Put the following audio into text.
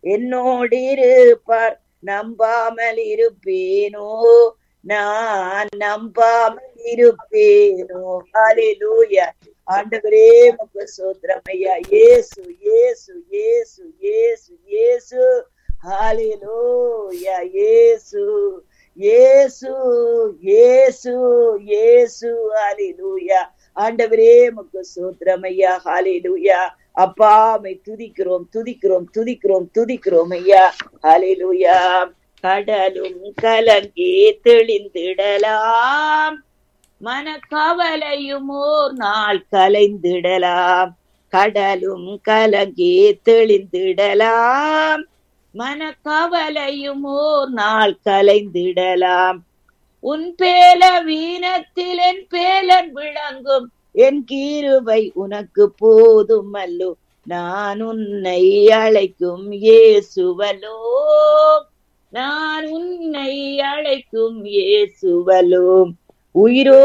என்னோடு இருப்பார் நம்பாமல் இருப்பேனோ நான் நம்பாமல் இருப்பேனோ ஹalleluya ஆண்டவரே உமக்கு ஸ்தோத்திரம் ஐயா இயேசு இயேசு இயேசு இயேசு இயேசு ஹalleluya இயேசு இயேசு இயேசு இயேசு ஹalleluya ஆண்டவரே உமக்கு ஸ்தோத்திரம் ஐயா ஹalleluya அப்பா மை துதிக்கிறோம் துதிக்கிறோம் துதிக்கிறோம் துதிக்கிறோம் ஐயா ஹalleluya கடலும் கலங்கி தெளிந்திடலாம் மனக்கவலையும் ஓர் நாள் கலைந்திடலாம் கடலும் கலங்கி தெளிந்திடலாம் மனக்கவலையும் ஓர் நாள் கலைந்திடலாம் உன் பேல வீணத்தில் என் பேலன் விளங்கும் என் கீருவை உனக்கு போதும் அல்லோ நான் உன்னை அழைக்கும் இயேசுவலோ நான் உன்னை அழைக்கும் இயேசுவலோ உயிரோ